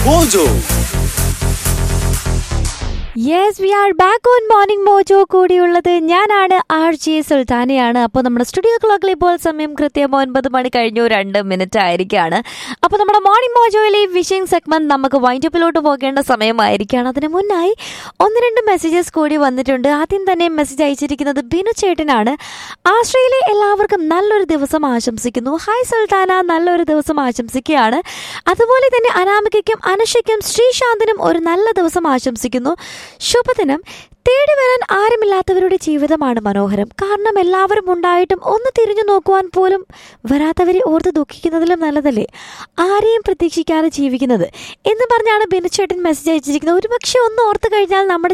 Mojo. Yes we are back on morning Mojo കൂടിയുള്ളത് ഞാനാണ് R J സുൽത്താനയാണ് അപ്പോൾ നമ്മുടെ സ്റ്റുഡിയോ ക്ലോക്കിൽ ഇപ്പോൾ സമയം കൃത്യം ഒൻപത് മണി കഴിഞ്ഞു രണ്ട് മിനിറ്റ് ആയിരിക്കുകയാണ് അപ്പോൾ നമ്മുടെ മോർണിംഗ് മോജോയിലെ വിഷിംഗ് സെഗ്മെന്റ് നമുക്ക് വൈൻഡപ്പിലോട്ട് പോകേണ്ട സമയമായിരിക്കുകയാണ് അതിന് മുന്നായി ഒന്ന് രണ്ട് മെസ്സേജസ് കൂടി വന്നിട്ടുണ്ട് ആദ്യം തന്നെ മെസ്സേജ് അയച്ചിരിക്കുന്നത് ബിനു ചേട്ടനാണ് ആശ്രയിലെ എല്ലാവർക്കും നല്ലൊരു ദിവസം ആശംസിക്കുന്നു ഹായ് സുൽത്താന നല്ലൊരു ദിവസം ആശംസിക്കുകയാണ് അതുപോലെ തന്നെ അനാമികയ്ക്കും അനുഷയ്ക്കും ശ്രീശാന്തിനും ഒരു നല്ല ദിവസം ആശംസിക്കുന്നു ശുഭദിനം തേടി വരാൻ ആരുമില്ലാത്തവരുടെ ജീവിതമാണ് മനോഹരം കാരണം എല്ലാവരും ഉണ്ടായിട്ടും ഒന്ന് തിരിഞ്ഞു നോക്കുവാൻ പോലും വരാത്തവരെ ഓർത്ത് ദുഃഖിക്കുന്നതിലും നല്ലതല്ലേ ആരെയും പ്രതീക്ഷിക്കാതെ ജീവിക്കുന്നത് എന്ന് പറഞ്ഞാണ് ബിനുചേട്ടൻ മെസ്സേജ് അയച്ചിരിക്കുന്നത് ഒരുപക്ഷെ ഒന്ന് ഓർത്ത് കഴിഞ്ഞാൽ നമ്മുടെ